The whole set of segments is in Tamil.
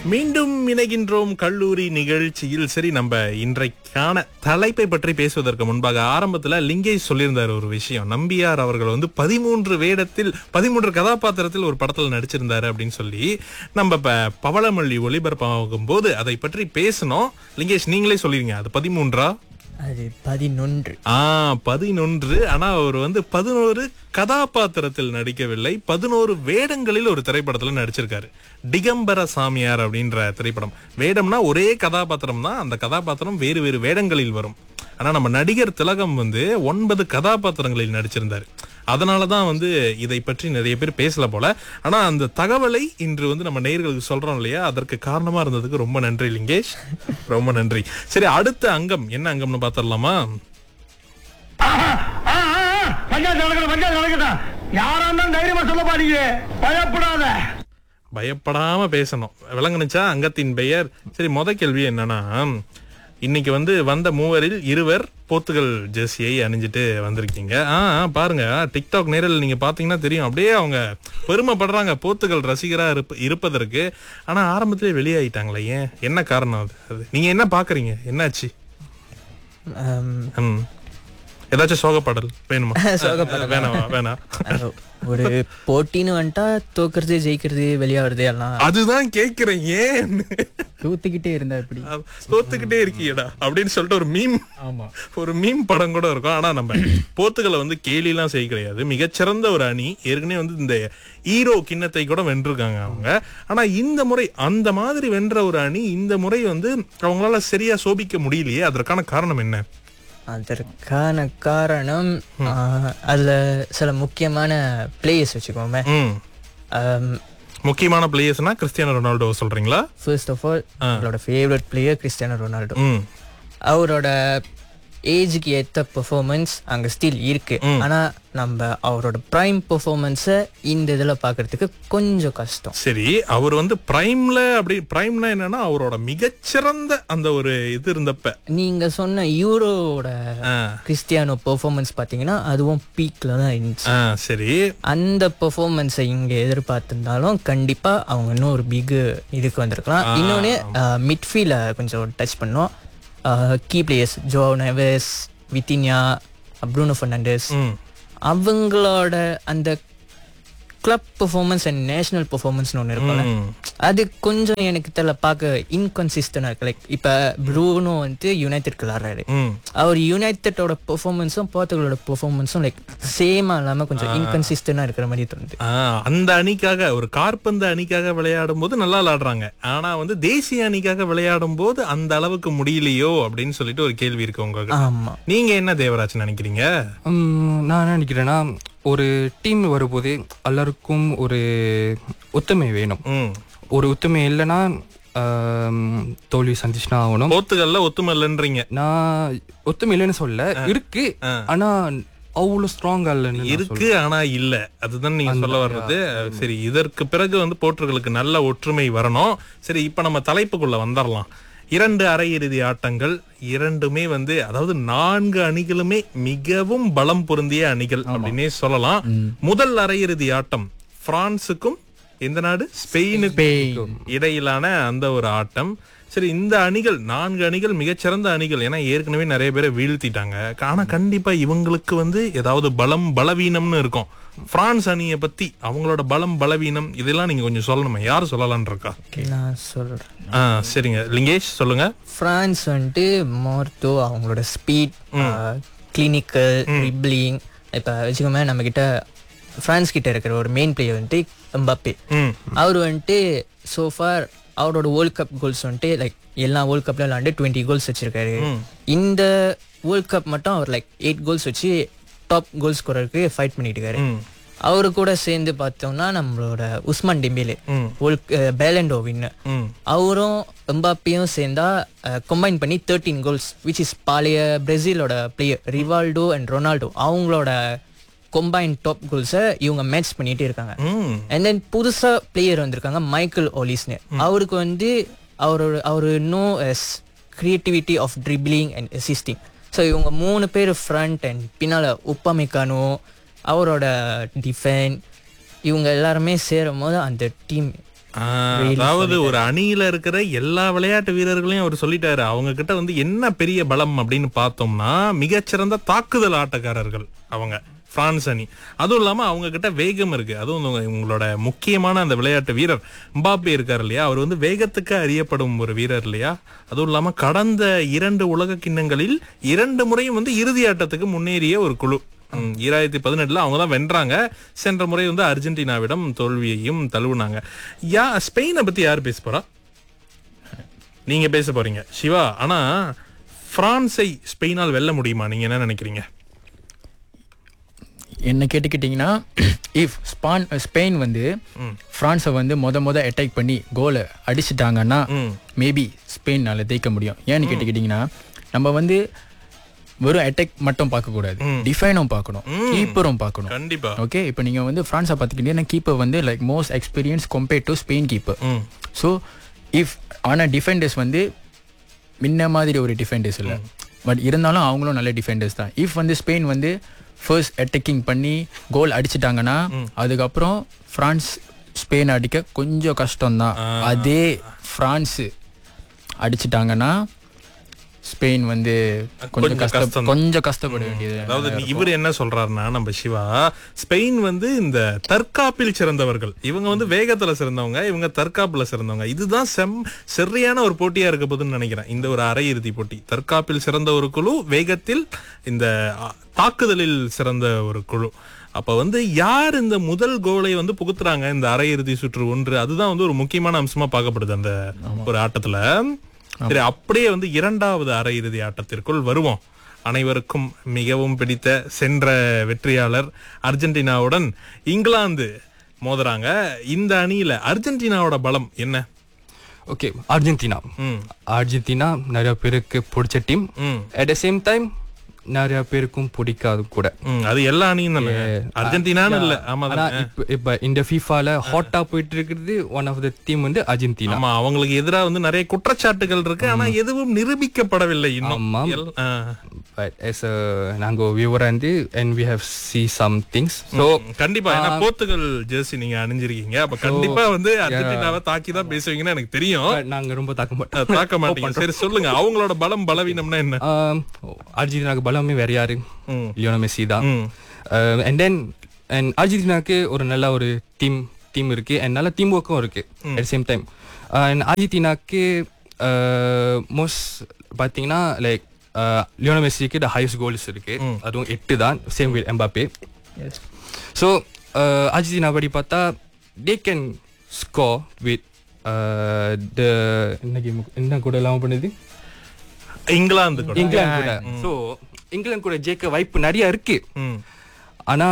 மீண்டும் இணைகின்றோம் கல்லூரி நிகழ்ச்சியில் சரி நம்ம இன்றைக்கான தலைப்பை பற்றி பேசுவதற்கு முன்பாக ஆரம்பத்துல லிங்கேஷ் சொல்லியிருந்தார் ஒரு விஷயம் நம்பியார் அவர்கள் வந்து பதிமூன்று வேடத்தில் பதிமூன்று கதாபாத்திரத்தில் ஒரு படத்துல நடிச்சிருந்தாரு அப்படின்னு சொல்லி நம்ம இப்ப பவளமல்லி ஒளிபரப்பாகும் போது அதை பற்றி பேசணும் லிங்கேஷ் நீங்களே சொல்லிருங்க அது பதிமூன்றா அது பதினொன்று ஆ பதினொன்று ஆனா அவர் வந்து பதினோரு கதாபாத்திரத்தில் நடிக்கவில்லை பதினோரு வேடங்களில் ஒரு திரைப்படத்துல நடிச்சிருக்காரு டிகம்பர சாமியார் அப்படின்ற திரைப்படம் வேடம்னா ஒரே கதாபாத்திரம் தான் அந்த கதாபாத்திரம் வேறு வேறு வேடங்களில் வரும் ஆனா நம்ம நடிகர் திலகம் வந்து ஒன்பது கதாபாத்திரங்களில் நடிச்சிருந்தாரு அதனாலதான் வந்து இதை பற்றி நிறைய பேர் பேசல போல ஆனா அந்த தகவலை இன்று வந்து நம்ம நேயர்களுக்கு சொல்றோம் இல்லையா அதற்கு காரணமா இருந்ததுக்கு ரொம்ப நன்றி லிங்கேஷ் ரொம்ப நன்றி சரி அடுத்த அங்கம் என்ன அங்கம்னு பாத்திரலாமா பஞ்சாயத்து நடக்கணும் பஞ்சாயத்து நடக்கட்டும் யாரா இருந்தாலும் தைரியமா சொல்ல பாருங்க பயப்படாத பயப்படாம பேசணும் விளங்குனுச்சா அங்கத்தின் பெயர் சரி முத கேள்வி என்னன்னா இன்னைக்கு வந்து வந்த மூவரில் இருவர் போர்த்துகல் ஜெர்சியை அணிஞ்சிட்டு வந்திருக்கீங்க ஆ ஆ, பாருங்க டிக்டாக் நேரில் நீங்க பாத்தீங்கன்னா தெரியும் அப்படியே அவங்க பெருமைப்படுறாங்க போர்த்துகல் ரசிகரா இருப்ப இருப்பதற்கு ஆனா ஆரம்பத்திலே வெளியாயிட்டாங்களே ஏன் என்ன காரணம் அது அது நீங்க என்ன பாக்குறீங்க என்னாச்சு ஆம், ம் ஏதாச்சும் சோகப்பாடல் வேணுமா வேணாமா வேணாம் அது ஒரு போட்டின்னு வந்துட்டா தோக்குறது ஜெயிக்கிறது வெளியாகிறது எல்லாம் அதுதான் கேக்குறேன் ஏன் தூத்துக்கிட்டே இருந்தா எப்படி தோத்துக்கிட்டே இருக்கீடா அப்படின்னு சொல்லிட்டு ஒரு மீம் ஆமா ஒரு மீம் படம் கூட இருக்கும் ஆனா நம்ம போர்த்துகலை வந்து கேலிலாம் செய்ய கிடையாது மிகச்சிறந்த ஒரு அணி ஏற்கனவே வந்து இந்த ஈரோ கிண்ணத்தை கூட வென்றிருக்காங்க அவங்க ஆனா இந்த முறை அந்த மாதிரி வென்ற ஒரு அணி இந்த முறை வந்து அவங்களால சரியா சோபிக்க முடியலையே அதற்கான காரணம் என்ன அதற்கான காரணம் ஆ, அதுல சில முக்கியமான பிளேயர்ஸ் வச்சுக்கோமே ம் முக்கியமான பிளேயர்ஸ்னா கிறிஸ்டியானோ ரொனால்டோ சொல்றீங்களா ஃபர்ஸ்ட் ஆஃப் ஆல் அவரோட ஃபேவரட் பிளேயர் கிறிஸ்டியானோ ரொனால்டோ ம் அவரோட ஏஜுக்கு ஏத்த பெர்ஃபார்மன்ஸ் அங்க ஸ்டில் இருக்கு ஆனா நம்ம அவரோட பிரைம் பெர்ஃபார்மன்ஸை இந்த இதுல பாக்குறதுக்கு கொஞ்சம் கஷ்டம் சரி அவர் வந்து பிரைம்ல அப்படி பிரைம்னா என்னன்னா அவரோட மிகச்சிறந்த அந்த ஒரு இது இருந்தப்ப நீங்க சொன்ன யூரோட ஆ. கிறிஸ்டியானோ பெர்ஃபார்மன்ஸ் பாத்தீங்கன்னா அதுவும் பீக்ல தான் இருந்துச்சு ஆ சரி அந்த பெர்ஃபார்மன்ஸை இங்க எதிர்பார்த்திருந்தாலும் கண்டிப்பா அவங்க இன்னும் ஒரு பிக் இதுக்கு வந்திருக்கலாம் இன்னொன்னு மிட்ஃபீல்ட கொஞ்சம் டச் பண்ணோம் key players João Neves Vitinha Bruno Fernandes ம் அவங்களோட அந்த கிளப் பெர்ஃபார்மன்ஸ் அண்ட் நேஷனல் பெர்ஃபார்மன்ஸ்னு ஒன்று இருக்கும்ல ம். அது கொஞ்சம் எனக்கு தெரியல பார்க்க இன்கன்சிஸ்டன்டா இருக்கு லைக் இப்போ ப்ரூனோ வந்து யுனைடெட்க்கு விளாடுறாரு ம் அவர் யுனைடெட்டோட பெர்ஃபார்மன்ஸும் போர்த்துகலோட பெர்ஃபார்மன்ஸும் லைக் சேமா இல்லாம கொஞ்சம் இன்கன்சிஸ்டன்டா இருக்கிற மாதிரி தோணுது ஆ, அந்த அணிக்காக ஒரு கார்பந்து அணிக்காக விளையாடும் போது நல்லா விளையாடுறாங்க ஆனா வந்து தேசிய அணிக்காக விளையாடும் போது அந்த அளவுக்கு முடியலையோ அப்படின்னு சொல்லிட்டு ஒரு கேள்வி இருக்கு உங்களுக்கு ஆமா நீங்க என்ன தேவராஜ் நினைக்கிறீங்க உம், நான் என்ன நினைக்கிறேன்னா ஒரு டீம் வரும்போது எல்லாருக்கும் ஒரு ஒத்துமை வேணும் ம் ஒரு ஒத்துமை இல்லைன்னா ஆம், தோல்வி சந்திச்சுனா ஆகணும் போர்த்துகல்ல ஒத்துமை இல்லைன்றீங்க நான் ஒத்துமை இல்லைன்னு சொல்ல இருக்கு ஆனா அவ்வளவு ஸ்ட்ராங் இல்லைன்னு நான் இருக்கு ஆனா இல்ல அதுதான் நீங்க சொல்ல வர்றது சரி இதற்கு பிறகு வந்து போர்ட்டுகளுக்கு நல்ல ஒற்றுமை வரணும் சரி இப்ப நம்ம தலைப்புக்குள்ள வந்துடலாம் இரண்டு அரையிறுதி ஆட்டங்கள் இரண்டுமே வந்து அதாவது நான்கு அணிகளுமே மிகவும் பலம் பொருந்திய அணிகள் அப்படின்னே சொல்லலாம் முதல் அரையிறுதி ஆட்டம் பிரான்சுக்கும் எந்த நாடு ஸ்பெயினுக்கும் இடையிலான அந்த ஒரு ஆட்டம் சரி இந்த அணிகள் நான்கு அணிகள் மிகச்சிறந்த அணிகள் ஏன்னா ஏற்கனவே நிறைய பேரை வீழ்த்திட்டாங்க ஆனா கண்டிப்பா இவங்களுக்கு வந்து ஏதாவது பலம் பலவீனம்னு இருக்கும் பிரான்ஸ் அணியை பத்தி அவங்களோட பலம் பலவீனம் இதெல்லாம் நீங்க கொஞ்சம் சொல்லணுமே யார் சொல்லலாம்னு இருக்கா நான் சொல்றேன் ஆ சரிங்க லிங்கேஷ் சொல்லுங்க பிரான்ஸ் வந்துட்டு மோர்த்தோ அவங்களோட ஸ்பீட் கிளினிக்கல் ட்ரிப்ளிங் இப்போ வச்சுக்கோமே நம்ம கிட்ட பிரான்ஸ் கிட்ட இருக்கிற ஒரு மெயின் பிளேயர் வந்துட்டு எம்பாப்பே ம் அவர் வந்துட்டு சோஃபார் அவரோட வேர்ல்ட் கப் கோல்ஸ் வந்துட்டு லைக் எல்லா வேர்ல்ட் கப்ல விளாண்டு டுவெண்ட்டி கோல்ஸ் வச்சிருக்காரு இந்த வேர்ல்ட் கப் மட்டும் அவர் லைக் எயிட் கோல்ஸ் வச்சு டாப் கோல் ஸ்கோரருக்கு ஃபைட் பண்ணிட்டு இருக்காரு ம் அவரு கூட சேர்ந்து பார்த்தோம்னா நம்மளோட உஸ்மான் டெம்பேலே ம். பேலண்டோ வின்னு ம் அவரும் எம்பாப்பியும் சேர்ந்தா கம்பைன் பண்ணி தேர்ட்டீன் கோல்ஸ் விச் இஸ் பழைய பிரேசிலோட பிளேயர் ரிவால்டோ அண்ட் ரொனால்டோ அவங்களோட கொம்பைன் டாப் கோல்ஸை இவங்க மேட்ச் பண்ணிட்டு இருக்காங்க ம் அண்ட் தென் புதுசா பிளேயர் வந்திருக்காங்க மைக்கேல் ஓலிஸ்னு அவருக்கு வந்து அவரோட அவரு known as creativity of dribbling and assisting so இவங்க மூணு பேர் ஃப்ரண்ட் அண்ட் பின்னால் உப்பமிக்கானோ அவரோட டிஃபென் இவங்க எல்லாருமே சேரும் போது அந்த டீம் ஆ, அதாவது ஒரு அணியில இருக்கிற எல்லா விளையாட்டு வீரர்களையும் அவர் சொல்லிட்டாரு அவங்க கிட்ட வந்து என்ன பெரிய பலம் அப்படின்னு பார்த்தோம்னா மிகச்சிறந்த தாக்குதல் ஆட்டக்காரர்கள் அவங்க பிரான்ஸ் அணி அதுவும் இல்லாம அவங்க கிட்ட வேகம் இருக்கு அதுவும் உங்க- உங்களோட முக்கியமான அந்த விளையாட்டு வீரர் மபாப்பே இருக்காரு இல்லையா அவர் வந்து வேகத்துக்கு அறியப்படும் ஒரு வீரர் இல்லையா அதுவும் இல்லாம கடந்த இரண்டு உலக கிண்ணங்களில் இரண்டு முறையும் வந்து இறுதி ஆட்டத்துக்கு முன்னேறிய ஒரு குழு ம், ஈராயிரத்தி பதினெட்டுல அவங்க தான் வென்றாங்க சென்ற முறை வந்து அர்ஜென்டினாவிடம் தோல்வியையும் தழுவுனாங்க யா ஸ்பெயினை பத்தி யார் பேச போறா நீங்க பேச போறீங்க சிவா ஆனா பிரான்ஸை ஸ்பெயினால் வெல்ல முடியுமா நீங்க என்ன நினைக்கிறீங்க என்ன கேட்டுக்கிட்டிங்கன்னா இஃப் ஸ்பான் ஸ்பெயின் வந்து ஃப்ரான்ஸை வந்து மொத மொத அட்டாக் பண்ணி கோலை அடிச்சிட்டாங்கன்னா மேபி ஸ்பெயினால் ஜெயிக்க முடியும் ஏன்னு கேட்டுக்கிட்டிங்கன்னா நம்ம வந்து வெறும் அட்டாக் மட்டும் பார்க்கக்கூடாது டிஃபைனும் பார்க்கணும் கீப்பரும் பார்க்கணும் கண்டிப்பா ஓகே இப்போ நீங்கள் வந்து ஃப்ரான்ஸை பார்த்துக்கிட்டீங்கன்னா கீப்பர் வந்து like most experience compared to Spain keeper so if ஆனால் டிஃபெண்டர்ஸ் வந்து முன்ன மாதிரி ஒரு டிஃபெண்டர்ஸ் இல்லை பட் இருந்தாலும் அவங்களும் நல்ல டிஃபெண்டர்ஸ் தான் இஃப் வந்து ஸ்பெயின் வந்து ஃபர்ஸ்ட் அட்டாக்கிங் பண்ணி கோல் அடிச்சிட்டாங்கன்னா அதுக்கப்புறம் ஃப்ரான்ஸ் ஸ்பெயின் அடிக்க கொஞ்சம் கஷ்டம்தான் அதே ஃப்ரான்ஸு அடிச்சிட்டாங்கன்னா ஸ்பெயின் வந்து கொஞ்சம் கொஞ்சம் கஷ்ட கஷ்டம். கொஞ்சம் கஷ்டப்பட வேண்டியது அதாவது நீ- இவர் என்ன சொல்றாருன்னா நம்ம சிவா ஸ்பெயின் வந்து இந்த தற்காப்பில் சிறந்தவர்கள் இவங்க வந்து வேகத்துல சிறந்தவங்க இவங்க தற்காப்புல சிறந்தவங்க இதுதான் செம் சரியான ஒரு போட்டியா இருக்க போதுன்னு நினைக்கிறேன் இந்த ஒரு அரையிறுதி போட்டி தற்காப்பில் சிறந்த ஒரு குழு வேகத்தில் இந்த அ, தாக்குதலில் சிறந்த ஒரு குழு அப்ப வந்து யார் இந்த முதல் கோலை வந்து புகுத்துறாங்க இந்த அரையிறுதி சுற்று ஒன்று அதுதான் வந்து ஒரு முக்கியமான அம்சமா பார்க்கப்படுது அந்த ஒரு ஆட்டத்துல சரி அப்படியே வந்து இரண்டாவது அரையிறுதி ஆட்டத்திற்குள் வருவோம் அனைவருக்கும் மிகவும் பிடித்த சென்ற வெற்றியாளர் அர்ஜென்டினாவுடன் இங்கிலாந்து மோதுறாங்க இந்த அணியில அர்ஜென்டினாவோட பலம் என்ன ஓகே அர்ஜென்டினா அர்ஜென்டினா நிறைய பேருக்கு பிடிச்ச team at the same time நிறைய பேருக்கும் பிடிக்காது கூட ம், அது எல்லா அணியும் தானே அர்ஜென்டினான்னு இல்ல ஆமா ஆனா தானே? இப்ப இப்ப இந்த ஃபீஃபால ஹாட்டா போயிட்டு இருக்கிறது ஒன் ஆஃப் த டீம் வந்து அர்ஜென்டினா ஆமா அவங்களுக்கு எதிரா வந்து நிறைய குற்றச்சாட்டுகள் இருக்கு ஆனா எதுவும் நிரூபிக்கப்படவில்லை இன்னும் ஆமாம். எல்- ஆ. பட் as a நாங்க வியூவர் வந்து and we have see some things so கண்டிப்பா ஏன்னா போர்த்துகல் ஜெர்சி நீங்க அணிஞ்சிருக்கீங்க அப்ப கண்டிப்பா வந்து அர்ஜென்டினாவை தாக்கி தான் பேசுவீங்கன்னு எனக்கு தெரியும் but நாங்க ரொம்ப தாக்க அஹ், மாட்டோம் தாக்க மாட்டீங்க சரி சொல்லுங்க அவங்களோட பலம் பலவீனம்னா என்ன Um, அர்ஜென்டினாக்கு பலமே வேற யாரு ம். லியோனோ மெஸ்ஸி தான் ம். அண்ட் தென் அண்ட் அர்ஜென்டினாக்கு ஒரு நல்ல ஒரு டீம் டீம் இருக்கு அண்ட் நல்ல டீம் ஒர்க்கும் இருக்கு அட் சேம் டைம் அண்ட் அர்ஜென்டினாக்கு மோஸ்ட் பார்த்தீங்கன்னா லைக் லியோனோ மெஸ்ஸிக்கு த ஹையஸ்ட் கோல்ஸ் இருக்கு அதுவும் எட்டு தான் same with Mbappe yes so Argentina படி பார்த்தா they can score with the என்ன கேம் என்ன கூட எல்லாம் பண்ணுது இங்கிலாந்து கூட. இங்கிலாந்து கூட ஸோ இங்கிலாந்து கூட ஜெயிக்க வாய்ப்பு நிறைய இருக்கு ம். ஆனா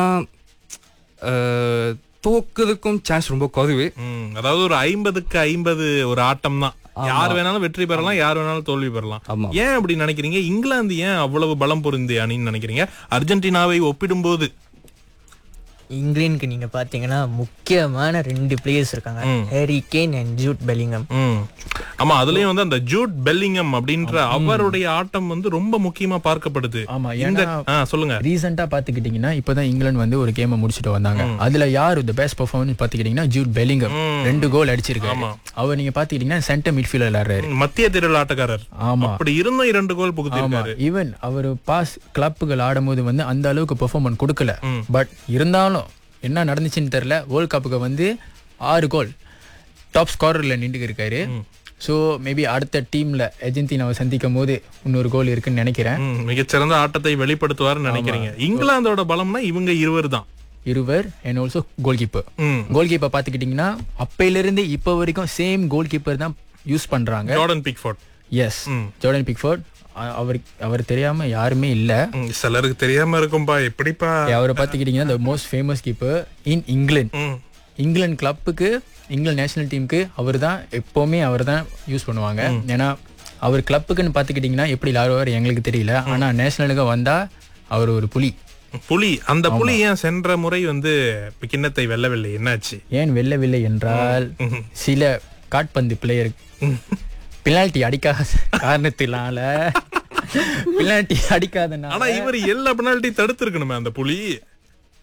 அஹ், தோக்குறதுக்கும் சான்ஸ் ரொம்ப குறைவு ம். அதாவது ஒரு ஐம்பதுக்கு ஐம்பது ஒரு ஆட்டம் தான் யார் வேணாலும் வெற்றி பெறலாம் யார் வேணாலும் தோல்வி பெறலாம் ஆமா. ஏன் அப்படி நினைக்கிறீங்க இங்கிலாந்து ஏன் அவ்வளவு பலம் பொருந்திய அணின்னு நினைக்கிறீங்க அர்ஜென்டினாவை ஒப்பிடும்போது இங்கிலாந்துக்கு நீங்க பாத்தீங்கன்னா முக்கியமான ரெண்டு பிளேயர்ஸ் இருக்காங்க Harry Kane and Jude Bellingham ம். ஆமா அதுலயும் வந்து அந்த ஜூட் பெல்லிங்கம் அப்படின்ற அவருடைய ஆட்டம் வந்து ரொம்ப முக்கியமா பார்க்கப்படுது ஆமா, இந்த ஏன்னா- ஆ, சொல்லுங்க ரீசெண்டாக பார்த்துக்கிட்டிங்கன்னா இப்போ தான் இங்கிலாந்து வந்து ஒரு கேமை முடிச்சுட்டு வந்தாங்க அதில் யார் த பெஸ்ட் பர்ஃபார்மன்ஸ் பார்த்துக்கிட்டிங்கன்னா ஜூட் பெலிங்கம் ரெண்டு கோல் அடிச்சிருக்காரு அவர் நீங்கள் பார்த்துக்கிட்டிங்கன்னா சென்டர் மிட்ஃபீல்டர் விளையாடுறாரு ம், மத்திய திரள் ஆட்டக்காரர் ஆமா. அப்படி இருந்தும் இரண்டு கோல் ஆமா புகுத்திருக்காரு ஈவன் அவர் பாஸ் கிளப்புகள் ஆடும்போது வந்து அந்த அளவுக்கு பெர்ஃபார்மன்ஸ் கொடுக்கல பட் இருந்தாலும் என்ன நடந்துச்சுன்னு தெரியல வேர்ல்ட் கப்புக்கு வந்து ஆறு கோல் டாப் ஸ்கோரரில் நின்று இருக்காரு ஸோ மேபி அடுத்த டீம்ல அர்ஜென்டினாவை சந்திக்கும் போது இன்னொரு கோல் இருக்குன்னு நினைக்கிறேன் ம், மிகச்சிறந்த ஆட்டத்தை வெளிப்படுத்துவார்னு நினைக்கிறீங்க இங்கிலாந்தோட பலம்னா இவங்க இருவர் தான் இருவர் அண்ட் ஆல்சோ கோல் கீப்பர் ம். கோல் கீப்பர் பார்த்துக்கிட்டிங்கன்னா அப்பையிலிருந்து இப்போ வரைக்கும் சேம் கோல் கீப்பர் தான் யூஸ் பண்றாங்க Jordan Pickford yes Jordan Pickford அவர் அவர் தெரியாம யாருமே இல்ல ம், சிலருக்கு தெரியாம இருக்கும்பா எப்படிப்பா அவரை பார்த்துக்கிட்டிங்கன்னா the most famous keeper in England ம். இங்கிலாந்து கிளப்புக்கு இங்கிலாந்து நேஷனல் டீமுக்கு அவர் தான் எப்போவுமே அவர் தான் யூஸ் பண்ணுவாங்க ஏன்னா அவர் கிளப்புக்குன்னு பார்த்துக்கிட்டிங்கன்னா எப்படி விளாடுவார் எங்களுக்கு தெரியல ஆனால் நேஷனலுக்கு வந்தா அவர் ஒரு புலி புலி அந்த புலி ஏன் சென்ற முறை வந்து கிண்ணத்தை வெல்லவில்லை என்னாச்சு ஏன் வெல்லவில்லை என்றால் சில காட்பந்து பிளேயர் பினால்டி அடிக்காத காரணத்தினால பினால்டி அடிக்காதனால ஆனா இவர் எல்லா பெனால்ட்டி தடுத்திருக்கணுமே அந்த புலி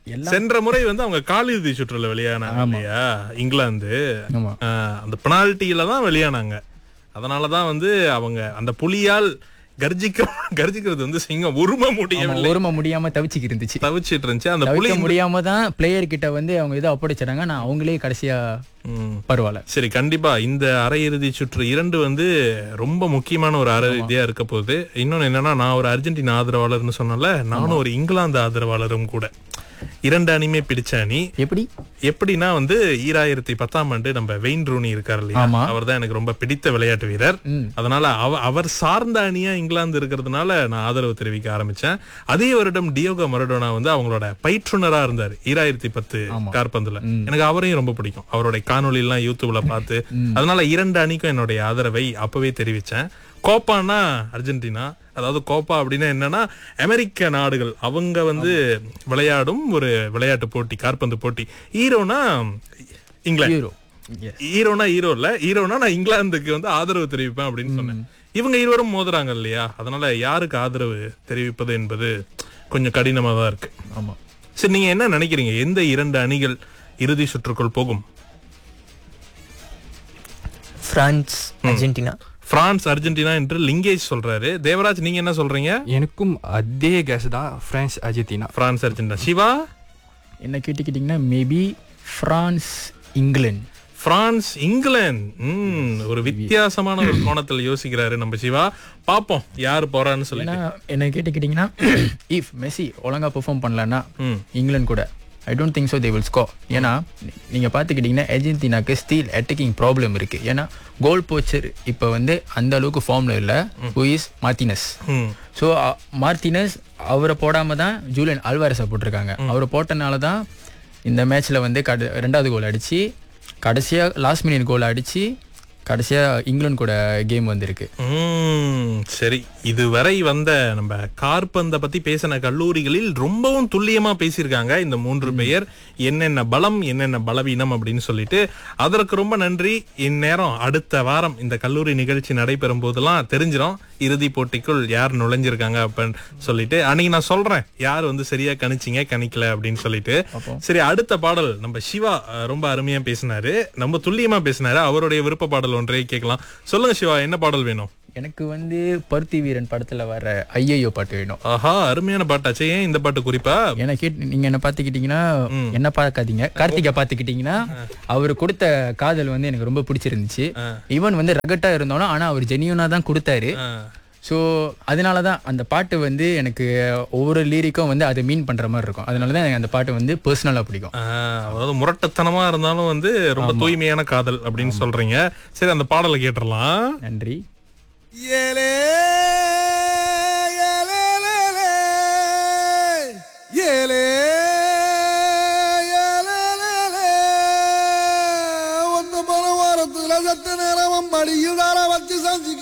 சென்ற முறை வந்து அவங்க காலிறுதி சுற்றுல வெளியானாங்க இல்லையா இங்கிலாந்து ஆமா ஆஹ், அந்த பெனால்ட்டியில தான் வெளியானாங்க அதனாலதான் வந்து அவங்க அந்த புலியால் கர்ஜிக்க கர்ஜிக்கிறது வந்து சிங்கம் உரும ஆமா, முடியவில்லை ஒருமை முடியாம தவிச்சுக்கு இருந்துச்சு தவிச்சிட்டு இருந்துச்சு அந்த புலி தவிக்க முடியாம தான் பிளேயர் கிட்ட வந்து அவங்க இதை ஒப்படைச்சிட்டாங்க நான் அவங்களே கடைசியா ம். பரவாயில்ல சரி கண்டிப்பா இந்த அரையிறுதி சுற்று இரண்டு வந்து ரொம்ப முக்கியமான ஒரு அரையிறுதியா இருக்க போகுது இன்னொன்னு என்னன்னா நான் ஒரு அர்ஜென்டினா ஆதரவாளர்னு சொன்னல நானும் ஒரு இங்கிலாந்து ஆதரவாளரும் கூட இரண்டு அணியுமே பிடிச்ச அணி எப்படி எப்படின்னா வந்து ஈராயிரத்தி பத்தாம் ஆண்டு நம்ம வெயின் ரூனி இருக்கார் இல்லையா ஆமா. அவர் தான் எனக்கு ரொம்ப பிடித்த விளையாட்டு வீரர் ம். அதனால அவ- அவர் சார்ந்த அணியா இங்கிலாந்து இருக்கிறதுனால நான் ஆதரவு தெரிவிக்க ஆரம்பிச்சேன் அதே வருடம் டியோகோ மரடோனா வந்து அவங்களோட பயிற்றுனரா இருந்தார் ஈராயிரத்தி பத்து கார்பந்துல எனக்கு அவரையும் ரொம்ப பிடிக்கும் அவருடைய காணொளி எல்லாம் யூடியூப்ல பார்த்து அதனால இரண்டு அணிக்கும் என்னுடைய ஆதரவை அப்பவே தெரிவிச்சேன் கோப்பானா அர்ஜென்டினா அதாவது கோப்பா அப்படின்னா என்னன்னா அமெரிக்க நாடுகள் அவங்க வந்து விளையாடும் ஒரு விளையாட்டு போட்டி காற்பந்து போட்டி ஈரோனா இங்கிலாந்து ஹீரோ ஈரோனா ஈரோ இல்ல ஈரோனா நான் இங்கிலாந்துக்கு வந்து ஆதரவு தெரிவிப்பேன் அப்படின்னு சொன்னேன் இவங்க இருவரும் மோதுறாங்க இல்லையா அதனால யாருக்கு ஆதரவு தெரிவிப்பது என்பது கொஞ்சம் கடினமா தான் இருக்கு ஆமா சரி நீங்க என்ன நினைக்கிறீங்க எந்த இரண்டு அணிகள் இறுதி சுற்றுக்குள் போகும் பிரான்ஸ் அர்ஜென்டினா பிரான்ஸ் அர்ஜென்டினா என்று லிங்கேஷ் சொல்றாரு தேவராஜ் நீங்க என்ன சொல்றீங்க எனக்கும் அதே கேஸ் தான் France Argentina France Argentina Shiva என்ன கேட்டுக்கிட்டீங்கன்னா maybe France England France England ம், ஒரு வித்தியாசமான ஒரு கோணத்தில் யோசிக்கிறாரு நம்ம சிவா பாப்போம் யாரு போறான்னு சொல்லி ஏன்னா என்ன கேட்டுக்கிட்டீங்கன்னா இஃப் மெஸ்ஸி ஒழுங்கா பெர்ஃபார்ம் பண்ணலன்னா ம். இங்கிலாந்து கூட I don't think so they will score ஏன்னா நீங்க பார்த்துக்கிட்டீங்கன்னா அர்ஜென்டினாக்கு ஸ்டீல் அட்டாக்கிங் ப்ராப்ளம் இருக்கு ஏன்னா கோல் போச்சர் இப்போ வந்து அந்த அளவுக்கு ஃபார்ம்ல இல்ல ஹூ இஸ் மார்டினஸ் ம். ஸோ மார்டினஸ் அவரை போடாம தான் ஜூலியன் அல்வாரஸை போட்டிருக்காங்க அவரை போட்டனால தான் இந்த மேட்ச்ல வந்து கட ரெண்டாவது கோல் அடிச்சு கடைசியா லாஸ்ட் மினிட் கோல் அடிச்சு கடைசியா இங்கிலாந்து கூட கேம் வந்திருக்கு ம், சரி இதுவரை வந்த நம்ம கார்பந்த பத்தி பேசின கல்லூரிகளில் ரொம்பவும் துல்லியமா பேசியிருக்காங்க இந்த மூன்று பெயர் என்னென்ன பலம் என்னென்ன பலவீனம் அப்படின்னு சொல்லிட்டு அதற்கு ரொம்ப நன்றி இந்நேரம் அடுத்த வாரம் இந்த கல்லூரி நிகழ்ச்சி நடைபெறும் போதெல்லாம் தெரிஞ்சிடும் இறுதி போட்டிக்குள் யார் நுழைஞ்சிருக்காங்க அப்படின்னு சொல்லிட்டு அன்னைக்கு நான் சொல்றேன் யார் வந்து சரியா கணிச்சிங்க கணிக்கல அப்படின்னு சொல்லிட்டு சரி அடுத்த பாடல் நம்ம சிவா அஹ், ரொம்ப அருமையா பேசினாரு நம்ம துல்லியமா பேசினாரு அவருடைய விருப்ப பாடல் ஒன்றை கேட்கலாம் சொல்லுங்க சிவா என்ன பாடல் வேணும் எனக்கு வந்து பருத்தி வீரன் படத்துல வர ஐயையோ பாட்டு வேணும் ஆஹா அருமையான பாட்டாச்சே ஏன் இந்த பாட்டு குறிப்பா ஏன்னா கேட்டு நீங்க என்ன பாத்துக்கிட்டீங்கன்னா என்ன பார்க்காதீங்க கார்த்திகை பாத்துக்கிட்டீங்கன்னா அவர் கொடுத்த காதல் வந்து எனக்கு ரொம்ப பிடிச்சிருந்துச்சு ஈவன் வந்து ரகட்டா இருந்தாலும் ஆனா அவர் ஜெனியூனா தான் கொடுத்தாரு ஸோ அதனால தான் அந்த பாட்டு வந்து எனக்கு ஒவ்வொரு லீரிக்கும் வந்து அதை மீன் பண்ற மாதிரி இருக்கும் அதனால தான் எனக்கு அந்த பாட்டு வந்து பர்சனலாக பிடிக்கும் ஆஹ், அதாவது முரட்டத்தனமா இருந்தாலும் வந்து ரொம்ப தூய்மையான காதல் அப்படின்னு சொல்றீங்க சரி அந்த பாடலை கேட்டுறலாம் நன்றி ஏலே ஏலேலேலே, ஏலே ஏலேலேலே, ஒன்னு போன வாரத்துல சத்து நேரம் மடியில் வச்சு செஞ்சு